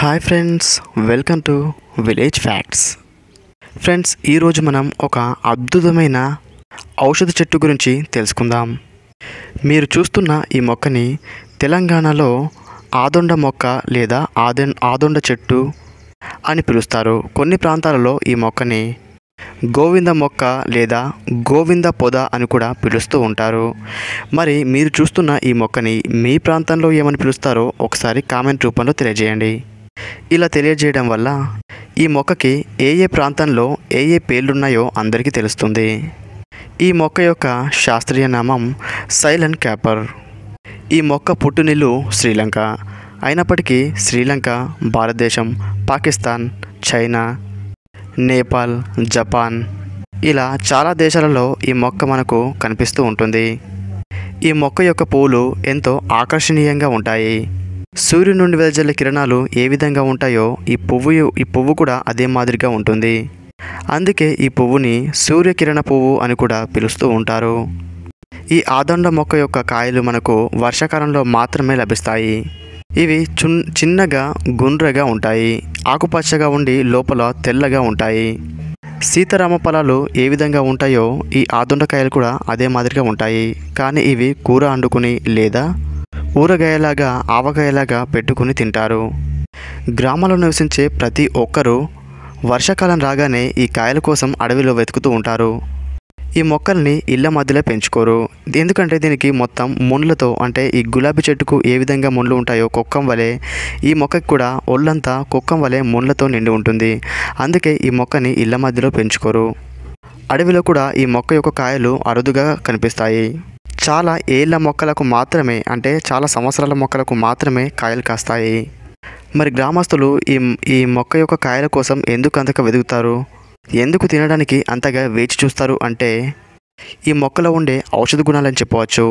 hi friends welcome to village facts friends ఈరోజు మనం ఒక అద్భుతమైన ఔషధ చెట్టు గురించి తెలుసుకుందాం మీరు చూస్తున్న ఈ మొక్కని తెలంగాణలో ఆదొండ మొక్క లేదా ఆదెం ఆదొండ చెట్టు అని పిలుస్తారు కొన్ని ప్రాంతాలలో ఈ మొక్కని గోవింద మొక్క లేదా గోవింద పొద అని కూడా పిలుస్తూ ఉంటారు మరి మీరు చూస్తున్న ఈ మొక్కని మీ ప్రాంతంలో ఏమని పిలుస్తారో ఒకసారి కామెంట్ రూపంలో తెలియజేయండి ఇలా తెలియజేయడం వల్ల ఈ మొక్కకి ఏ ఏ ప్రాంతంలో ఏ ఏ పేర్లున్నాయో అందరికీ తెలుస్తుంది ఈ మొక్క యొక్క శాస్త్రీయ నామం సైలన్ క్యాపర్ ఈ మొక్క పుట్టునిల్లు శ్రీలంక అయినప్పటికీ శ్రీలంక భారతదేశం పాకిస్తాన్ చైనా నేపాల్ జపాన్ ఇలా చాలా దేశాలలో ఈ మొక్క మనకు కనిపిస్తూ ఉంటుంది ఈ మొక్క యొక్క పువ్వులు ఎంతో ఆకర్షణీయంగా ఉంటాయి సూర్యుని నుండి వెదజల్లే కిరణాలు ఏ విధంగా ఉంటాయో ఈ పువ్వు ఈ పువ్వు కూడా అదే మాదిరిగా ఉంటుంది అందుకే ఈ పువ్వుని సూర్యకిరణ పువ్వు అని కూడా పిలుస్తూ ఉంటారు ఈ ఆదొండ మొక్క యొక్క కాయలు మనకు వర్షాకాలంలో మాత్రమే లభిస్తాయి ఇవి చున్ చిన్నగా గుండ్రగా ఉంటాయి ఆకుపచ్చగా ఉండి లోపల తెల్లగా ఉంటాయి సీతారామ ఫలాలు ఏ విధంగా ఉంటాయో ఈ ఆదొండకాయలు కూడా అదే మాదిరిగా ఉంటాయి కానీ ఇవి కూర వండుకుని లేదా ఊరగాయలాగా ఆవకాయలాగా పెట్టుకుని తింటారు గ్రామాల్లో నివసించే ప్రతి ఒక్కరూ వర్షాకాలం రాగానే ఈ కాయల కోసం అడవిలో వెతుకుతూ ఉంటారు ఈ మొక్కల్ని ఇళ్ళ మధ్యలో పెంచుకోరు ఎందుకంటే దీనికి మొత్తం ముళ్ళతో అంటే ఈ గులాబీ చెట్టుకు ఏ విధంగా ముళ్ళు ఉంటాయో కుక్కం వలె ఈ మొక్కకి కూడా ఒళ్ళంతా కుక్కం వలె ముళ్ళతో నిండి ఉంటుంది అందుకే ఈ మొక్కని ఇళ్ళ మధ్యలో పెంచుకోరు అడవిలో కూడా ఈ మొక్క యొక్క కాయలు అరుదుగా కనిపిస్తాయి చాలా ఏళ్ళ మొక్కలకు మాత్రమే అంటే చాలా సంవత్సరాల మొక్కలకు మాత్రమే కాయలు కాస్తాయి మరి గ్రామస్తులు ఈ ఈ మొక్క యొక్క కాయల కోసం ఎందుకు అంతగా వెతుకుతారు ఎందుకు తినడానికి అంతగా వేచి చూస్తారు అంటే ఈ మొక్కలో ఉండే ఔషధ గుణాలని చెప్పవచ్చు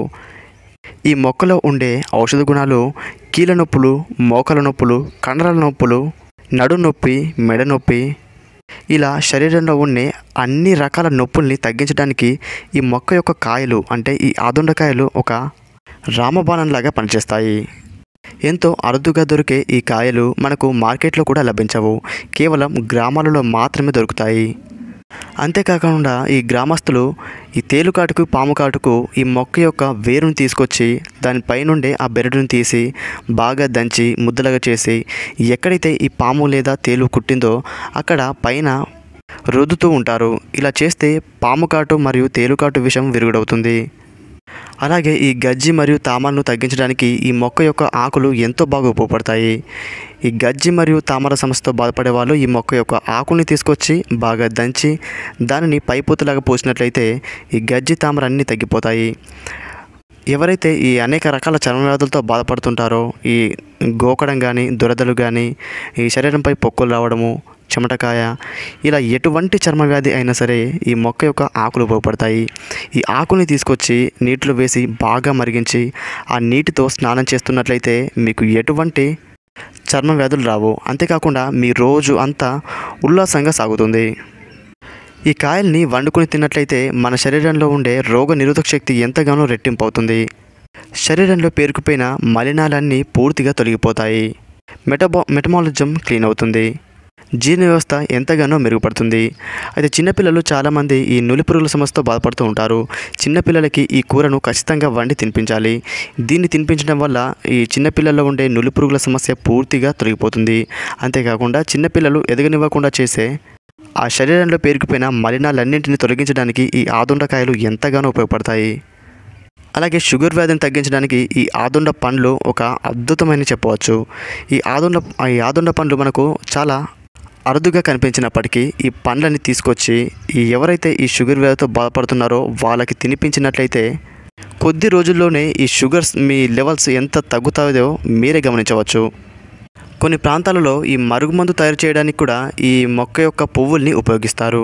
ఈ మొక్కలో ఉండే ఔషధ గుణాలు కీళ్ళ నొప్పులు మోకాల నొప్పులు కండరాల నొప్పులు నడు నొప్పి మెడ నొప్పి ఇలా శరీరంలో ఉండే అన్ని రకాల నొప్పుల్ని తగ్గించడానికి ఈ మొక్క యొక్క కాయలు అంటే ఈ ఆదుండకాయలు ఒక రామబాణంలాగా పనిచేస్తాయి ఎంతో అరుదుగా దొరికే ఈ కాయలు మనకు మార్కెట్లో కూడా లభించవు కేవలం గ్రామాలలో మాత్రమే దొరుకుతాయి అంతేకాకుండా ఈ గ్రామస్తులు ఈ తేలుకాటుకు పాము కాటుకు ఈ మొక్క యొక్క వేరును తీసుకొచ్చి దానిపై నుండే ఆ బెరడును తీసి బాగా దంచి ముద్దలుగా చేసి ఎక్కడైతే ఈ పాము లేదా తేలు కుట్టిందో అక్కడ పైన రుద్దుతూ ఉంటారు ఇలా చేస్తే పాము కాటు మరియు తేలుకాటు విషం విరుగుడవుతుంది అలాగే ఈ గజ్జి మరియు తామరను తగ్గించడానికి ఈ మొక్క యొక్క ఆకులు ఎంతో బాగా ఉపయోగపడతాయి ఈ గజ్జి మరియు తామర సమస్యతో బాధపడే వాళ్ళు ఈ మొక్క యొక్క ఆకుల్ని తీసుకొచ్చి బాగా దంచి దానిని పైపోతులాగా పోసినట్లయితే ఈ గజ్జి తామర అన్నీ తగ్గిపోతాయి ఎవరైతే ఈ అనేక రకాల చర్మ వ్యాధులతో బాధపడుతుంటారో ఈ గోకడం కానీ దురదలు కానీ ఈ శరీరంపై పొక్కులు రావడము చెమటకాయ ఇలా ఎటువంటి చర్మ వ్యాధి అయినా సరే ఈ మొక్క యొక్క ఆకులు ఉపయోగపడతాయి ఈ ఆకుని తీసుకొచ్చి నీటిలో వేసి బాగా మరిగించి ఆ నీటితో స్నానం చేస్తున్నట్లయితే మీకు ఎటువంటి చర్మ వ్యాధులు రావు అంతేకాకుండా మీ రోజు అంతా ఉల్లాసంగా సాగుతుంది ఈ కాయల్ని వండుకొని తిన్నట్లయితే మన శరీరంలో ఉండే రోగ నిరోధక శక్తి ఎంతగానో రెట్టింపు అవుతుంది శరీరంలో పేరుకుపోయిన మలినాలన్నీ పూర్తిగా తొలగిపోతాయి మెటబా మెటమాలజం క్లీన్ అవుతుంది జీర్ణ వ్యవస్థ ఎంతగానో మెరుగుపడుతుంది అయితే చిన్నపిల్లలు చాలామంది ఈ నులి పురుగుల సమస్యతో బాధపడుతూ ఉంటారు చిన్నపిల్లలకి ఈ కూరను ఖచ్చితంగా వండి తినిపించాలి దీన్ని తినిపించడం వల్ల ఈ చిన్నపిల్లల్లో ఉండే నులి పురుగుల సమస్య పూర్తిగా తొలగిపోతుంది అంతేకాకుండా చిన్నపిల్లలు ఎదగనివ్వకుండా చేసే ఆ శరీరంలో పేరుకుపోయిన మలినాలన్నింటినీ తొలగించడానికి ఈ ఆదుండకాయలు ఎంతగానో ఉపయోగపడతాయి అలాగే షుగర్ వ్యాధిని తగ్గించడానికి ఈ ఆదుండ పండ్లు ఒక అద్భుతమైన చెప్పవచ్చు ఈ ఆదుండ ఈ ఆదుండ పండ్లు మనకు చాలా అరుదుగా కనిపించినప్పటికీ ఈ పండ్లని తీసుకొచ్చి ఈ ఎవరైతే ఈ షుగర్ వ్యాధితో బాధపడుతున్నారో వాళ్ళకి తినిపించినట్లయితే కొద్ది రోజుల్లోనే ఈ షుగర్స్ మీ లెవెల్స్ ఎంత తగ్గుతాయో మీరే గమనించవచ్చు కొన్ని ప్రాంతాలలో ఈ మరుగుమందు తయారు చేయడానికి కూడా ఈ మొక్క యొక్క పువ్వుల్ని ఉపయోగిస్తారు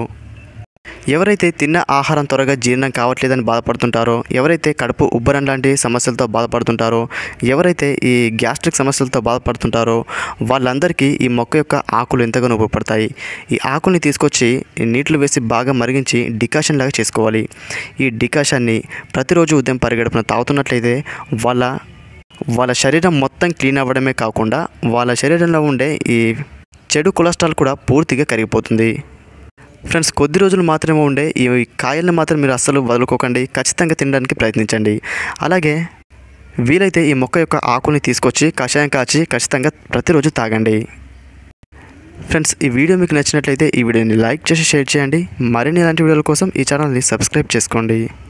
ఎవరైతే తిన్న ఆహారం త్వరగా జీర్ణం కావట్లేదని బాధపడుతుంటారో ఎవరైతే కడుపు ఉబ్బరం లాంటి సమస్యలతో బాధపడుతుంటారో ఎవరైతే ఈ గ్యాస్ట్రిక్ సమస్యలతో బాధపడుతుంటారో వాళ్ళందరికీ ఈ మొక్క యొక్క ఆకులు ఎంతగానో ఉపయోగపడతాయి ఈ ఆకుల్ని తీసుకొచ్చి నీటిలో వేసి బాగా మరిగించి డికాషన్ లాగా చేసుకోవాలి ఈ డికాషన్ని ప్రతిరోజు ఉదయం పరిగడుపున తాగుతున్నట్లయితే వాళ్ళ వాళ్ళ శరీరం మొత్తం క్లీన్ అవ్వడమే కాకుండా వాళ్ళ శరీరంలో ఉండే ఈ చెడు కొలెస్ట్రాల్ కూడా పూర్తిగా కరిగిపోతుంది ఫ్రెండ్స్ కొద్ది రోజులు మాత్రమే ఉండే ఈ కాయల్ని మాత్రం మీరు అస్సలు వదులుకోకండి ఖచ్చితంగా తినడానికి ప్రయత్నించండి అలాగే వీలైతే ఈ మొక్క యొక్క ఆకుల్ని తీసుకొచ్చి కషాయం కాచి ఖచ్చితంగా ప్రతిరోజు తాగండి ఫ్రెండ్స్ ఈ వీడియో మీకు నచ్చినట్లయితే ఈ వీడియోని లైక్ చేసి షేర్ చేయండి మరిన్ని ఇలాంటి వీడియోల కోసం ఈ ఛానల్ని సబ్స్క్రైబ్ చేసుకోండి